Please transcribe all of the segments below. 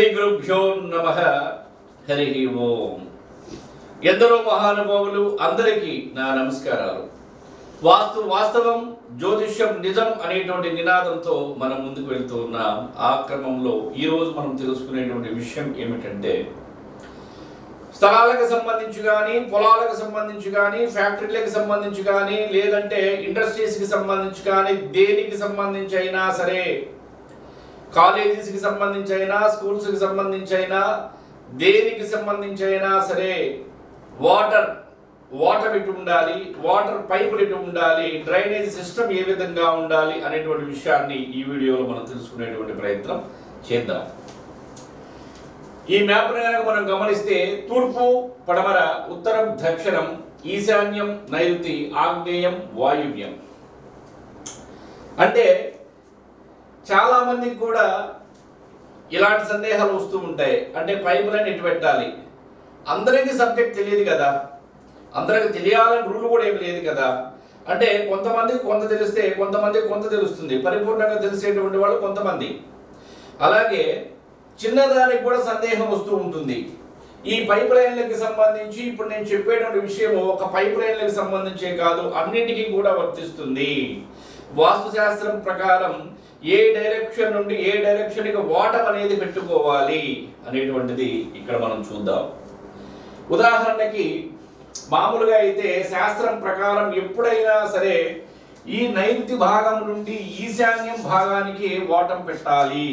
శ్రీ గురుభ్యో నమ హరి ఓం ఎందరో మహానుభావులు అందరికీ నా నమస్కారాలు వాస్తు వాస్తవం జ్యోతిష్యం నిజం అనేటువంటి నినాదంతో మనం ముందుకు వెళ్తూ ఉన్నాం ఆ క్రమంలో ఈరోజు మనం తెలుసుకునేటువంటి విషయం ఏమిటంటే స్థలాలకు సంబంధించి కానీ పొలాలకు సంబంధించి కానీ ఫ్యాక్టరీలకు సంబంధించి కానీ లేదంటే ఇండస్ట్రీస్కి సంబంధించి కానీ దేనికి సంబంధించి అయినా సరే కాలేజెస్కి సంబంధించి అయినా స్కూల్స్కి సంబంధించి అయినా దేనికి సంబంధించి అయినా సరే వాటర్ వాటర్ ఇటు ఉండాలి వాటర్ పైపులు ఇటు ఉండాలి డ్రైనేజ్ సిస్టమ్ ఏ విధంగా ఉండాలి అనేటువంటి విషయాన్ని ఈ వీడియోలో మనం తెలుసుకునేటువంటి ప్రయత్నం చేద్దాం ఈ మ్యాప్ని కనుక మనం గమనిస్తే తూర్పు పడమర ఉత్తరం దక్షిణం ఈశాన్యం నైరుతి ఆగ్నేయం వాయువ్యం అంటే చాలా మందికి కూడా ఇలాంటి సందేహాలు వస్తూ ఉంటాయి అంటే పైపులను ఎటు పెట్టాలి అందరికీ సబ్జెక్ట్ తెలియదు కదా అందరికి తెలియాలని రూల్ కూడా ఏమి లేదు కదా అంటే కొంతమందికి కొంత తెలిస్తే కొంతమందికి కొంత తెలుస్తుంది పరిపూర్ణంగా తెలిసేటువంటి వాళ్ళు కొంతమంది అలాగే చిన్నదానికి కూడా సందేహం వస్తూ ఉంటుంది ఈ పైప్ లైన్లకి సంబంధించి ఇప్పుడు నేను చెప్పేటువంటి విషయం ఒక పైప్ లైన్లకు సంబంధించే కాదు అన్నిటికీ కూడా వర్తిస్తుంది వాస్తుశాస్త్రం ప్రకారం ఏ డైరెక్షన్ నుండి ఏ డైరెక్షన్కి వాటర్ అనేది పెట్టుకోవాలి అనేటువంటిది ఇక్కడ మనం చూద్దాం ఉదాహరణకి మామూలుగా అయితే శాస్త్రం ప్రకారం ఎప్పుడైనా సరే ఈ నైరుతి భాగం నుండి ఈశాన్యం భాగానికి వాటం పెట్టాలి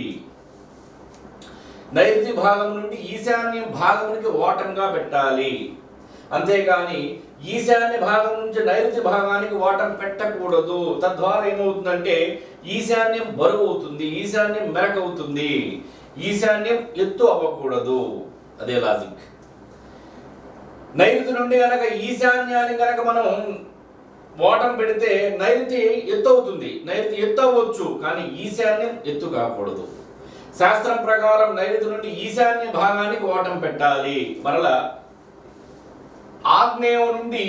నైరుతి భాగం నుండి ఈశాన్య భాగమునికి ఓటంగా పెట్టాలి అంతేగాని ఈశాన్య భాగం నుంచి నైరుతి భాగానికి ఓటం పెట్టకూడదు తద్వారా ఏమవుతుందంటే ఈశాన్యం బరువు అవుతుంది ఈశాన్యం మెరకవుతుంది ఈశాన్యం ఎత్తు అవ్వకూడదు అదే లాజిక్ నైరుతి నుండి గనక ఈశాన్యాన్ని గనక మనం ఓటం పెడితే నైరుతి ఎత్తు అవుతుంది నైరుతి ఎత్తు అవ్వచ్చు కానీ ఈశాన్యం ఎత్తు కాకూడదు శాస్త్రం ప్రకారం నైరుతి నుండి ఈశాన్య భాగానికి ఓటం పెట్టాలి మరలా ఆగ్నేయం నుండి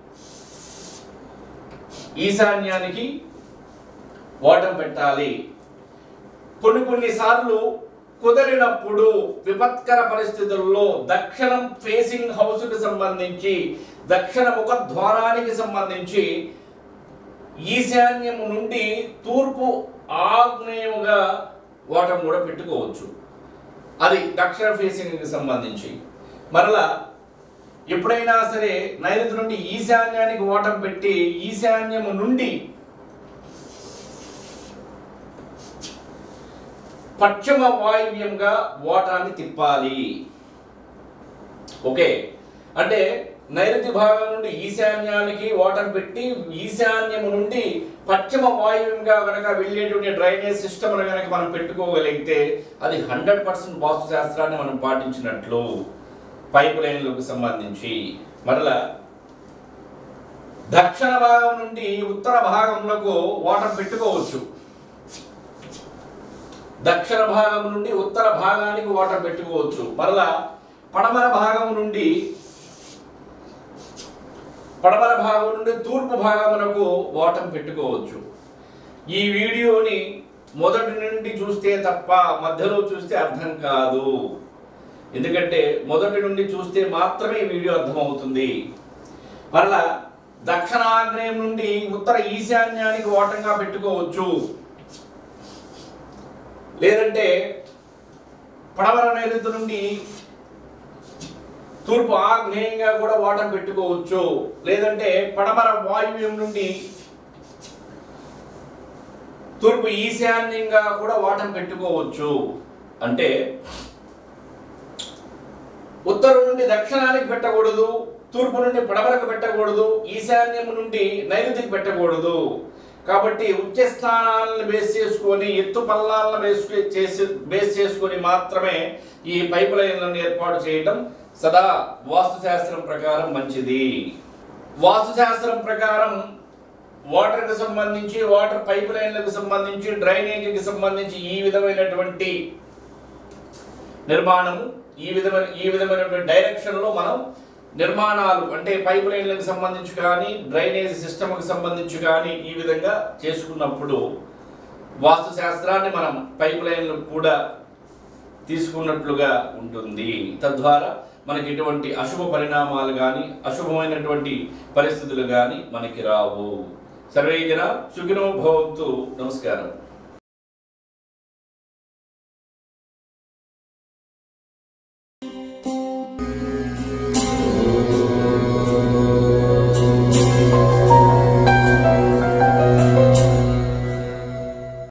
ఈశాన్యానికి ఓటం పెట్టాలి కొన్ని కొన్ని సార్లు కుదరినప్పుడు విపత్కర పరిస్థితుల్లో దక్షిణం ఫేసింగ్ హౌస్కి సంబంధించి దక్షిణ ముఖ ద్వారానికి సంబంధించి ఈశాన్యం నుండి తూర్పు ఆగ్నేయముగా ఓటం కూడా పెట్టుకోవచ్చు అది దక్షిణ ఫేసింగ్కి సంబంధించి మరలా ఎప్పుడైనా సరే నైరుతి నుండి ఈశాన్యానికి ఓటం పెట్టి ఈశాన్యము నుండి పశ్చిమ వాయువ్యంగా ఓటాన్ని తిప్పాలి ఓకే అంటే నైరుతి భాగం నుండి ఈశాన్యానికి ఓటం పెట్టి ఈశాన్యము నుండి పశ్చిమ వాయువ్యంగా కనుక వెళ్ళేటువంటి డ్రైనేజ్ సిస్టమ్ కనుక మనం పెట్టుకోగలిగితే అది హండ్రెడ్ పర్సెంట్ వాస్తు శాస్త్రాన్ని మనం పాటించినట్లు పైప్ లైన్లకు సంబంధించి మరలా దక్షిణ భాగం నుండి ఉత్తర భాగంలోకి ఓటం పెట్టుకోవచ్చు దక్షిణ భాగం నుండి ఉత్తర భాగానికి ఓటం పెట్టుకోవచ్చు మరలా పడమర భాగం నుండి పడమర భాగం నుండి తూర్పు భాగమునకు ఓటం పెట్టుకోవచ్చు ఈ వీడియోని మొదటి నుండి చూస్తే తప్ప మధ్యలో చూస్తే అర్థం కాదు ఎందుకంటే మొదటి నుండి చూస్తే మాత్రమే ఈ వీడియో అర్థమవుతుంది మరలా దక్షిణాగ్నేయం నుండి ఉత్తర ఈశాన్యానికి ఓటంగా పెట్టుకోవచ్చు లేదంటే పడమర నైరుతి నుండి తూర్పు ఆగ్నేయంగా కూడా ఓటం పెట్టుకోవచ్చు లేదంటే పడమర వాయువ్యం నుండి తూర్పు ఈశాన్యంగా కూడా ఓటం పెట్టుకోవచ్చు అంటే ఉత్తరం నుండి దక్షిణానికి పెట్టకూడదు తూర్పు నుండి పడమరకు పెట్టకూడదు ఈశాన్యం నుండి నైరుతికి పెట్టకూడదు కాబట్టి ఉచ్చ స్థానాలను బేస్ చేసుకొని ఎత్తు పల్లాలను బేస్ చేసి బేస్ చేసుకొని మాత్రమే ఈ పైప్ లైన్లను ఏర్పాటు చేయడం సదా వాస్తుశాస్త్రం ప్రకారం మంచిది వాస్తుశాస్త్రం ప్రకారం వాటర్కి సంబంధించి వాటర్ పైప్ లైన్లకు సంబంధించి డ్రైనేజీకి సంబంధించి ఈ విధమైనటువంటి నిర్మాణము ఈ విధమైన ఈ విధమైనటువంటి డైరెక్షన్లో మనం నిర్మాణాలు అంటే పైప్ లైన్లకు సంబంధించి కానీ డ్రైనేజ్ సిస్టమ్కి సంబంధించి కానీ ఈ విధంగా చేసుకున్నప్పుడు వాస్తు శాస్త్రాన్ని మనం పైప్ లైన్లు కూడా తీసుకున్నట్లుగా ఉంటుంది తద్వారా మనకి ఎటువంటి అశుభ పరిణామాలు కానీ అశుభమైనటువంటి పరిస్థితులు కానీ మనకి రావు సర్వే జన సుఖినో భవంతు నమస్కారం